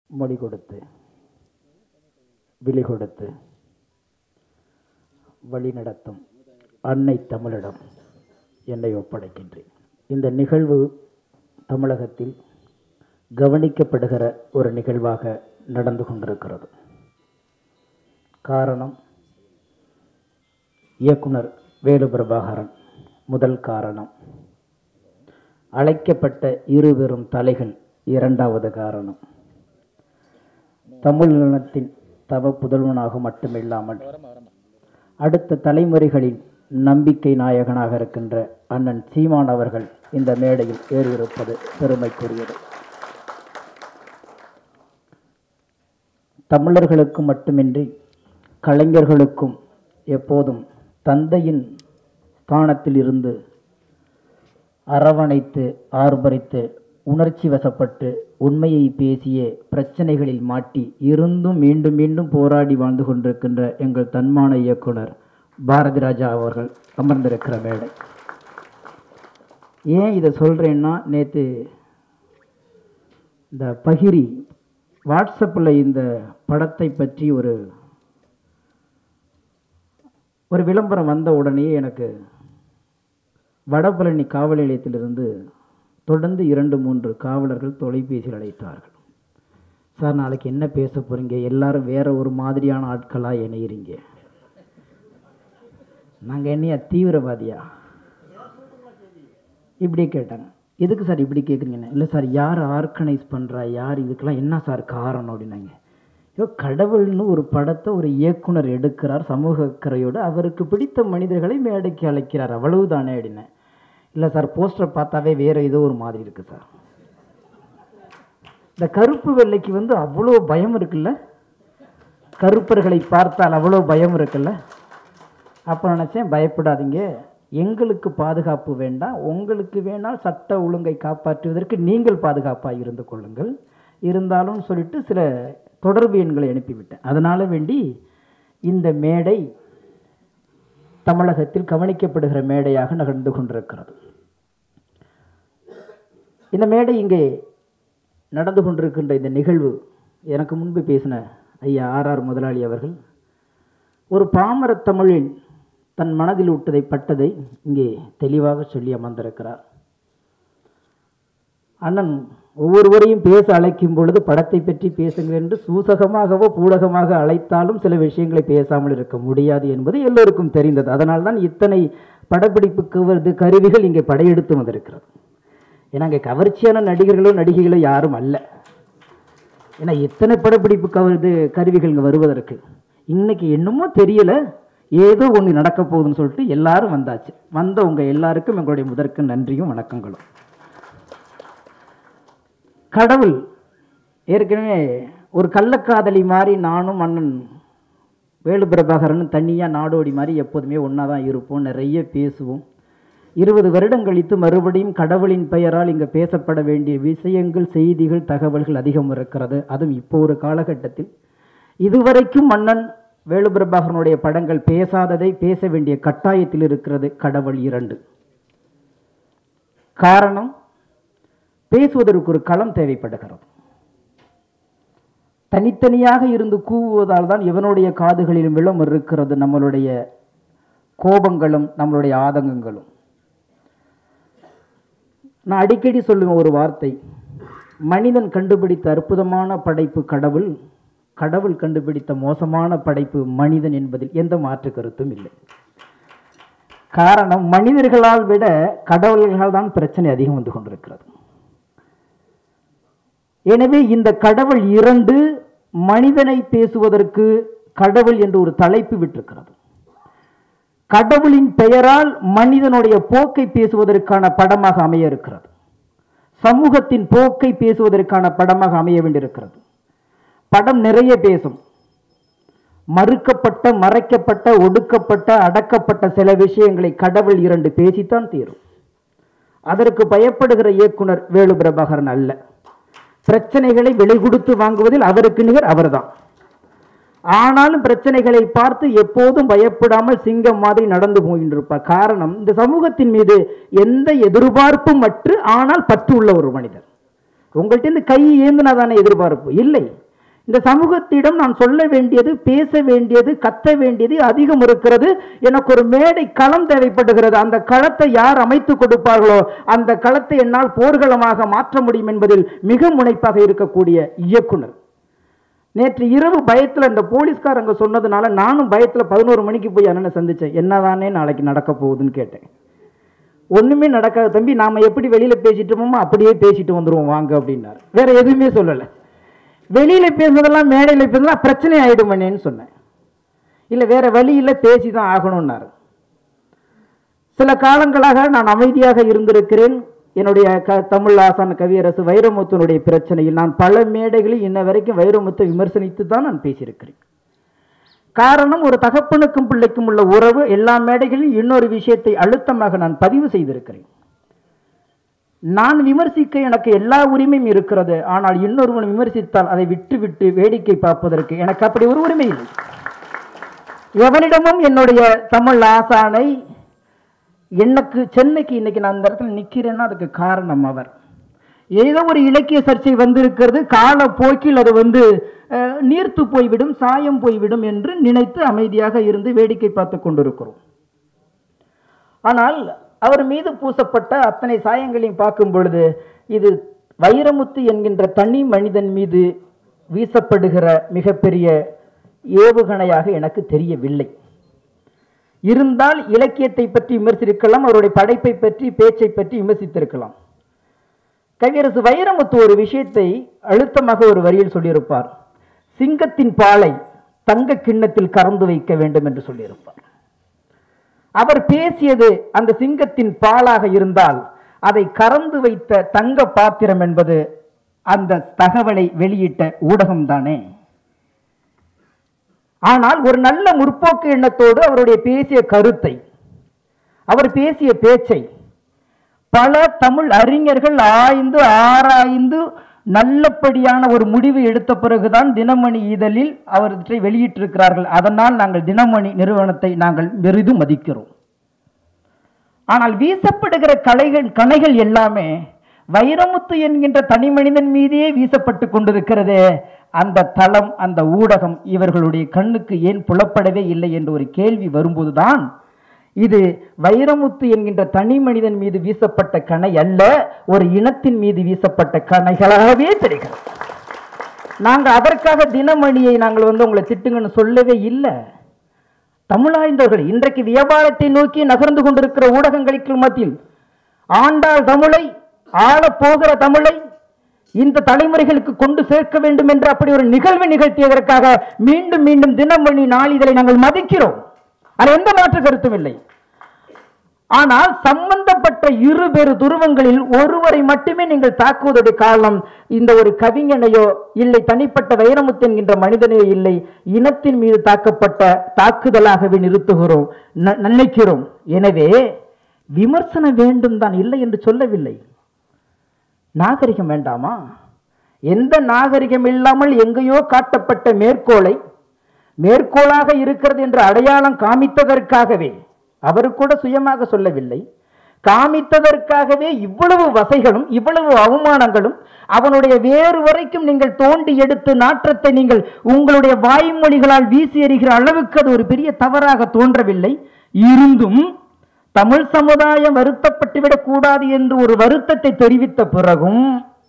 மொழி கொடுத்து விழி கொடுத்து வழி நடத்தும் அன்னை தமிழிடம் என்னை ஒப்படைக்கின்றேன் இந்த நிகழ்வு தமிழகத்தில் கவனிக்கப்படுகிற ஒரு நிகழ்வாக நடந்து கொண்டிருக்கிறது காரணம் இயக்குனர் வேலு பிரபாகரன் முதல் காரணம் அழைக்கப்பட்ட இரு பெரும் தலைகள் இரண்டாவது காரணம் தமிழ் நிலத்தின் தவ புதல்வனாக மட்டுமில்லாமல் அடுத்த தலைமுறைகளின் நம்பிக்கை நாயகனாக இருக்கின்ற அண்ணன் சீமான் அவர்கள் இந்த மேடையில் ஏறியிருப்பது பெருமைக்குரியது தமிழர்களுக்கு மட்டுமின்றி கலைஞர்களுக்கும் எப்போதும் தந்தையின் ஸ்தானத்தில் இருந்து அரவணைத்து ஆர்ப்பரித்து உணர்ச்சி வசப்பட்டு உண்மையை பேசிய பிரச்சனைகளில் மாட்டி இருந்தும் மீண்டும் மீண்டும் போராடி வாழ்ந்து கொண்டிருக்கின்ற எங்கள் தன்மான இயக்குனர் பாரதி ராஜா அவர்கள் அமர்ந்திருக்கிற மேடை ஏன் இதை சொல்கிறேன்னா நேற்று இந்த பகிரி வாட்ஸ்அப்பில் இந்த படத்தை பற்றி ஒரு ஒரு விளம்பரம் வந்த உடனே எனக்கு வடபழனி காவல் நிலையத்திலிருந்து தொடர்ந்து இரண்டு மூன்று காவலர்கள் தொலைபேசியில் அழைத்தார்கள் சார் நாளைக்கு என்ன பேச போகிறீங்க எல்லாரும் வேற ஒரு மாதிரியான ஆட்களாக இணையிறீங்க நாங்கள் என்னையா தீவிரவாதியா இப்படி கேட்டாங்க எதுக்கு சார் இப்படி கேட்குறீங்கன்னு இல்லை சார் யார் ஆர்கனைஸ் பண்ணுறா யார் இதுக்கெல்லாம் என்ன சார் காரணம் அப்படின்னாங்க ஐயோ கடவுள்னு ஒரு படத்தை ஒரு இயக்குனர் எடுக்கிறார் சமூக அக்கறையோடு அவருக்கு பிடித்த மனிதர்களை மேடைக்கு அழைக்கிறார் அவ்வளவுதானே அப்படின்னேன் இல்லை சார் போஸ்டர் பார்த்தாவே வேற ஏதோ ஒரு மாதிரி இருக்கு சார் இந்த கருப்பு வெள்ளைக்கு வந்து அவ்வளோ பயம் இருக்குல்ல கருப்பர்களை பார்த்தால் அவ்வளோ பயம் இருக்குல்ல அப்போ நினச்சேன் பயப்படாதீங்க எங்களுக்கு பாதுகாப்பு வேண்டாம் உங்களுக்கு வேணால் சட்ட ஒழுங்கை காப்பாற்றுவதற்கு நீங்கள் பாதுகாப்பாக இருந்து கொள்ளுங்கள் இருந்தாலும் சொல்லிட்டு சில தொடர்பு எண்களை அனுப்பிவிட்டேன் அதனால் வேண்டி இந்த மேடை தமிழகத்தில் கவனிக்கப்படுகிற மேடையாக நகர்ந்து கொண்டிருக்கிறது இந்த மேடை இங்கே நடந்து கொண்டிருக்கின்ற இந்த நிகழ்வு எனக்கு முன்பு பேசின ஐயா ஆர் ஆர் முதலாளி அவர்கள் ஒரு பாமர தமிழில் தன் மனதில் விட்டதை பட்டதை இங்கே தெளிவாக சொல்லி அமர்ந்திருக்கிறார் அண்ணன் ஒவ்வொருவரையும் பேச அழைக்கும் பொழுது படத்தை பற்றி பேசுங்கள் என்று சூசகமாகவோ பூடகமாக அழைத்தாலும் சில விஷயங்களை பேசாமல் இருக்க முடியாது என்பது எல்லோருக்கும் தெரிந்தது அதனால்தான் இத்தனை படப்பிடிப்புக்கு வருது கருவிகள் இங்கே படையெடுத்து வந்திருக்கிறது ஏன்னா இங்கே கவர்ச்சியான நடிகர்களோ நடிகைகளோ யாரும் அல்ல ஏன்னா எத்தனை படப்பிடிப்பு கவருது கருவிகள் இங்கே வருவதற்கு இன்னைக்கு என்னமோ தெரியல ஏதோ ஒன்று நடக்க போகுதுன்னு சொல்லிட்டு எல்லாரும் வந்தாச்சு வந்த உங்க எல்லாருக்கும் எங்களுடைய முதற்கு நன்றியும் வணக்கங்களும் கடவுள் ஏற்கனவே ஒரு கள்ளக்காதலி மாதிரி நானும் அண்ணன் வேலு பிரபாகரனும் தனியாக நாடோடி மாதிரி எப்போதுமே ஒன்றா தான் இருப்போம் நிறைய பேசுவோம் இருபது வருடம் கழித்து மறுபடியும் கடவுளின் பெயரால் இங்கே பேசப்பட வேண்டிய விஷயங்கள் செய்திகள் தகவல்கள் அதிகம் இருக்கிறது அதுவும் இப்போ ஒரு காலகட்டத்தில் இதுவரைக்கும் மன்னன் வேலு பிரபாகரனுடைய படங்கள் பேசாததை பேச வேண்டிய கட்டாயத்தில் இருக்கிறது கடவுள் இரண்டு காரணம் பேசுவதற்கு ஒரு களம் தேவைப்படுகிறது தனித்தனியாக இருந்து கூவுவதால் தான் இவனுடைய காதுகளிலும் விளம் இருக்கிறது நம்மளுடைய கோபங்களும் நம்மளுடைய ஆதங்கங்களும் நான் அடிக்கடி சொல்லுவேன் ஒரு வார்த்தை மனிதன் கண்டுபிடித்த அற்புதமான படைப்பு கடவுள் கடவுள் கண்டுபிடித்த மோசமான படைப்பு மனிதன் என்பதில் எந்த மாற்று கருத்தும் இல்லை காரணம் மனிதர்களால் விட கடவுள்களால் தான் பிரச்சனை அதிகம் வந்து கொண்டிருக்கிறது எனவே இந்த கடவுள் இரண்டு மனிதனை பேசுவதற்கு கடவுள் என்று ஒரு தலைப்பு விட்டிருக்கிறது கடவுளின் பெயரால் மனிதனுடைய போக்கை பேசுவதற்கான படமாக அமைய இருக்கிறது சமூகத்தின் போக்கை பேசுவதற்கான படமாக அமைய வேண்டியிருக்கிறது படம் நிறைய பேசும் மறுக்கப்பட்ட மறைக்கப்பட்ட ஒடுக்கப்பட்ட அடக்கப்பட்ட சில விஷயங்களை கடவுள் இரண்டு பேசித்தான் தீரும் அதற்கு பயப்படுகிற இயக்குனர் வேலு பிரபாகரன் அல்ல பிரச்சனைகளை விலை கொடுத்து வாங்குவதில் அவருக்கு நிகர் அவர்தான் ஆனாலும் பிரச்சனைகளை பார்த்து எப்போதும் பயப்படாமல் சிங்கம் மாதிரி நடந்து போகின்றிருப்பார் காரணம் இந்த சமூகத்தின் மீது எந்த எதிர்பார்ப்பும் மற்று ஆனால் பற்று உள்ள ஒரு மனிதர் உங்கள்ட்ட இருந்து கை ஏந்தினா தானே எதிர்பார்ப்பு இல்லை இந்த சமூகத்திடம் நான் சொல்ல வேண்டியது பேச வேண்டியது கத்த வேண்டியது அதிகம் இருக்கிறது எனக்கு ஒரு மேடை களம் தேவைப்படுகிறது அந்த களத்தை யார் அமைத்து கொடுப்பார்களோ அந்த களத்தை என்னால் போர்களமாக மாற்ற முடியும் என்பதில் மிக முனைப்பாக இருக்கக்கூடிய இயக்குனர் நேற்று இரவு பயத்தில் இந்த போலீஸ்காரங்க சொன்னதுனால நானும் பயத்தில் பதினோரு மணிக்கு போய் அண்ணனை சந்திச்சேன் என்னதானே நாளைக்கு நடக்க போகுதுன்னு கேட்டேன் ஒண்ணுமே நடக்காது தம்பி நாம எப்படி வெளியில பேசிட்டோமோ அப்படியே பேசிட்டு வந்துருவோம் வாங்க அப்படின்னாரு வேற எதுவுமே சொல்லலை வெளியில பேசுனதெல்லாம் மேடையில பேசுனதெல்லாம் பிரச்சனை ஆயிடுமேன்னு சொன்னேன் இல்ல வேற வழியில பேசி தான் ஆகணும்னாரு சில காலங்களாக நான் அமைதியாக இருந்திருக்கிறேன் என்னுடைய க தமிழ் ஆசான் கவியரசு வைரமுத்துனுடைய பிரச்சனையில் நான் பல மேடைகளில் இன்ன வரைக்கும் வைரமுத்தை விமர்சனித்து தான் நான் பேசியிருக்கிறேன் காரணம் ஒரு தகப்பனுக்கும் பிள்ளைக்கும் உள்ள உறவு எல்லா மேடைகளிலும் இன்னொரு விஷயத்தை அழுத்தமாக நான் பதிவு செய்திருக்கிறேன் நான் விமர்சிக்க எனக்கு எல்லா உரிமையும் இருக்கிறது ஆனால் இன்னொருவன் விமர்சித்தால் அதை விட்டு விட்டு வேடிக்கை பார்ப்பதற்கு எனக்கு அப்படி ஒரு உரிமை இல்லை எவனிடமும் என்னுடைய தமிழ் ஆசானை எனக்கு சென்னைக்கு இன்னைக்கு நான் இந்த இடத்துல நிக்கிறேன்னா அதுக்கு காரணம் அவர் ஏதோ ஒரு இலக்கிய சர்ச்சை வந்திருக்கிறது கால போக்கில் அது வந்து அஹ், நீர்த்து போய்விடும் சாயம் போய்விடும் என்று நினைத்து அமைதியாக இருந்து வேடிக்கை பார்த்து கொண்டிருக்கிறோம் ஆனால் அவர் மீது பூசப்பட்ட அத்தனை சாயங்களையும் பார்க்கும் பொழுது இது வைரமுத்து என்கின்ற தனி மனிதன் மீது வீசப்படுகிற மிகப்பெரிய ஏவுகணையாக எனக்கு தெரியவில்லை இருந்தால் இலக்கியத்தை பற்றி விமர்சித்திருக்கலாம் அவருடைய படைப்பை பற்றி பேச்சை பற்றி விமர்சித்திருக்கலாம் கவியரசு வைரமுத்து ஒரு விஷயத்தை அழுத்தமாக ஒரு வரியில் சொல்லியிருப்பார் சிங்கத்தின் பாலை தங்க கிண்ணத்தில் கறந்து வைக்க வேண்டும் என்று சொல்லியிருப்பார் அவர் பேசியது அந்த சிங்கத்தின் பாலாக இருந்தால் அதை கறந்து வைத்த தங்க பாத்திரம் என்பது அந்த தகவலை வெளியிட்ட ஊடகம் தானே ஆனால் ஒரு நல்ல முற்போக்கு எண்ணத்தோடு அவருடைய பேசிய கருத்தை அவர் பேசிய பேச்சை பல தமிழ் அறிஞர்கள் ஆய்ந்து ஆராய்ந்து நல்லபடியான ஒரு முடிவு எடுத்த பிறகுதான் தினமணி இதழில் அவற்றை வெளியிட்டிருக்கிறார்கள் அதனால் நாங்கள் தினமணி நிறுவனத்தை நாங்கள் பெரிதும் மதிக்கிறோம் ஆனால் வீசப்படுகிற கலைகள் கணைகள் எல்லாமே வைரமுத்து என்கின்ற தனி மனிதன் மீதே வீசப்பட்டு கொண்டிருக்கிறதே அந்த தளம் அந்த ஊடகம் இவர்களுடைய கண்ணுக்கு ஏன் புலப்படவே இல்லை என்ற ஒரு கேள்வி வரும்போதுதான் இது வைரமுத்து என்கின்ற தனி மனிதன் மீது வீசப்பட்ட கணை அல்ல ஒரு இனத்தின் மீது வீசப்பட்ட கணைகளாகவே தெரிகிறது நாங்க அதற்காக தினமணியை நாங்கள் வந்து உங்களை திட்டுங்கன்னு சொல்லவே இல்லை தமிழாய்ந்தவர்கள் இன்றைக்கு வியாபாரத்தை நோக்கி நகர்ந்து கொண்டிருக்கிற ஊடகங்களுக்கு மத்தியில் ஆண்டாள் தமிழை ஆளப் போகிற தமிழை இந்த தலைமுறைகளுக்கு கொண்டு சேர்க்க வேண்டும் என்று அப்படி ஒரு நிகழ்வு நிகழ்த்தியதற்காக மீண்டும் மீண்டும் தினமணி நாளிதழை நாங்கள் மதிக்கிறோம் அது எந்த மாற்று கருத்தும் இல்லை ஆனால் சம்பந்தப்பட்ட இரு பெரு துருவங்களில் ஒருவரை மட்டுமே நீங்கள் தாக்குவதோட காரணம் இந்த ஒரு கவிஞனையோ இல்லை தனிப்பட்ட வைரமுத்து என்கின்ற மனிதனையோ இல்லை இனத்தின் மீது தாக்கப்பட்ட தாக்குதலாகவே நிறுத்துகிறோம் ந- நினைக்கிறோம் எனவே விமர்சனம் வேண்டும் தான் இல்லை என்று சொல்லவில்லை நாகரிகம் வேண்டாமா எந்த நாகரிகம் இல்லாமல் எங்கேயோ காட்டப்பட்ட மேற்கோளை மேற்கோளாக இருக்கிறது என்று அடையாளம் காமித்ததற்காகவே அவர் கூட சுயமாக சொல்லவில்லை காமித்ததற்காகவே இவ்வளவு வசைகளும் இவ்வளவு அவமானங்களும் அவனுடைய வேறு வரைக்கும் நீங்கள் தோண்டி எடுத்து நாற்றத்தை நீங்கள் உங்களுடைய வாய்மொழிகளால் வீசி எறிகிற அளவுக்கு அது ஒரு பெரிய தவறாக தோன்றவில்லை இருந்தும் தமிழ் சமுதாயம் வருத்தப்பட்டுவிடக் கூடாது என்று ஒரு வருத்தத்தை தெரிவித்த பிறகும்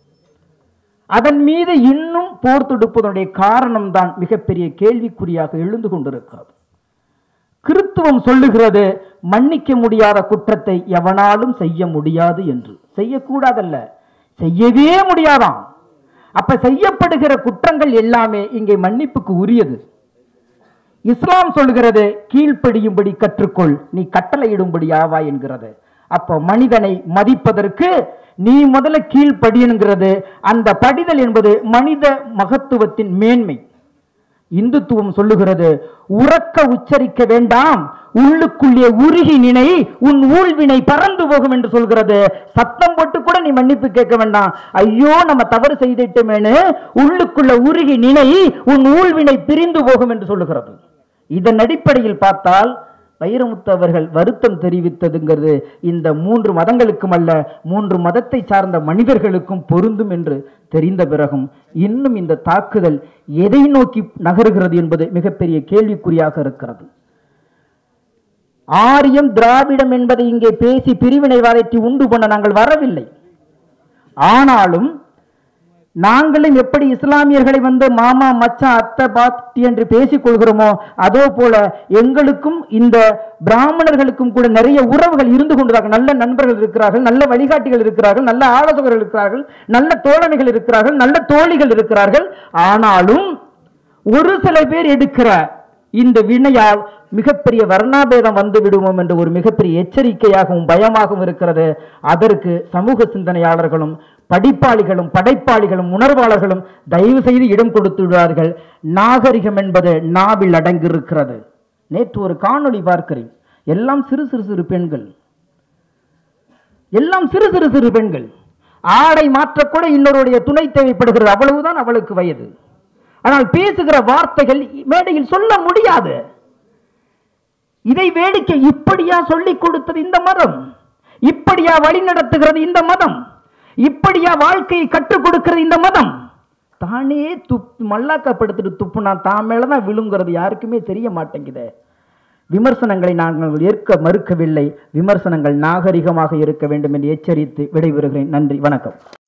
அதன் மீது இன்னும் போர் தொடுப்பதனுடைய காரணம் தான் மிகப்பெரிய கேள்விக்குறியாக எழுந்து கொண்டிருக்கிறது கிறித்துவம் சொல்லுகிறது மன்னிக்க முடியாத குற்றத்தை எவனாலும் செய்ய முடியாது என்று செய்யக்கூடாதல்ல செய்யவே முடியாதாம் அப்ப செய்யப்படுகிற குற்றங்கள் எல்லாமே இங்கே மன்னிப்புக்கு உரியது இஸ்லாம் சொல்கிறது கீழ்ப்படியும்படி கற்றுக்கொள் நீ கட்டளையிடும்படி ஆவா என்கிறது அப்போ மனிதனை மதிப்பதற்கு நீ முதல்ல கீழ்ப்படியணுங்கிறது அந்த படிதல் என்பது மனித மகத்துவத்தின் மேன்மை இந்துத்துவம் சொல்லுகிறது உறக்க உச்சரிக்க வேண்டாம் உள்ளுக்குள்ளே உருகி நினை உன் ஊழ்வினை பறந்து போகும் என்று சொல்கிறது சத்தம் போட்டு கூட நீ மன்னிப்பு கேட்க வேண்டாம் ஐயோ நம்ம தவறு செய்துட்டோமேனு உள்ளுக்குள்ள உருகி நினை உன் ஊழ்வினை பிரிந்து போகும் என்று சொல்லுகிறது இதன் அடிப்படையில் பார்த்தால் வைரமுத்து அவர்கள் வருத்தம் தெரிவித்ததுங்கிறது இந்த மூன்று மதங்களுக்கும் அல்ல மூன்று மதத்தை சார்ந்த மனிதர்களுக்கும் பொருந்தும் என்று தெரிந்த பிறகும் இன்னும் இந்த தாக்குதல் எதை நோக்கி நகருகிறது என்பது மிகப்பெரிய கேள்விக்குறியாக இருக்கிறது ஆரியம் திராவிடம் என்பதை இங்கே பேசி பிரிவினைவாதத்தை உண்டு பண்ண நாங்கள் வரவில்லை ஆனாலும் நாங்களும் எப்படி இஸ்லாமியர்களை வந்து மாமா மச்சான் அத்தை பாட்டி என்று பேசிக் கொள்கிறோமோ அதோ போல எங்களுக்கும் இந்த பிராமணர்களுக்கும் கூட நிறைய உறவுகள் இருந்து கொண்டிருக்கிறார்கள் நல்ல நண்பர்கள் இருக்கிறார்கள் நல்ல வழிகாட்டிகள் இருக்கிறார்கள் நல்ல ஆலோசகர்கள் இருக்கிறார்கள் நல்ல தோழமைகள் இருக்கிறார்கள் நல்ல தோழிகள் இருக்கிறார்கள் ஆனாலும் ஒரு சில பேர் எடுக்கிற இந்த வினையால் மிகப்பெரிய வர்ணாபேதம் வந்து விடுவோம் என்ற ஒரு மிகப்பெரிய எச்சரிக்கையாகவும் பயமாகவும் இருக்கிறது அதற்கு சமூக சிந்தனையாளர்களும் படிப்பாளிகளும் படைப்பாளிகளும் உணர்வாளர்களும் தயவு செய்து இடம் கொடுத்து விடுவார்கள் நாகரிகம் என்பது நாவில் அடங்கியிருக்கிறது நேற்று ஒரு காணொளி பார்க்கிறேன் எல்லாம் சிறு சிறு சிறு பெண்கள் எல்லாம் சிறு சிறு சிறு பெண்கள் ஆடை மாற்றக்கூட இன்னொருடைய துணை தேவைப்படுகிறது அவ்வளவுதான் அவளுக்கு வயது ஆனால் பேசுகிற வார்த்தைகள் மேடையில் சொல்ல முடியாது இதை வேடிக்கை இப்படியா சொல்லிக் கொடுத்தது இந்த மதம் இப்படியா வழி நடத்துகிறது இந்த மதம் இப்படியா வாழ்க்கையை கற்றுக் கொடுக்கிறது இந்த மதம் தானே துப் மல்லாக்கப்படுத்திட்டு துப்புனா தான் மேலதான் விழுங்கிறது யாருக்குமே தெரிய மாட்டேங்குது விமர்சனங்களை நாங்கள் ஏற்க மறுக்கவில்லை விமர்சனங்கள் நாகரிகமாக இருக்க வேண்டும் என்று எச்சரித்து விடைபெறுகிறேன் நன்றி வணக்கம்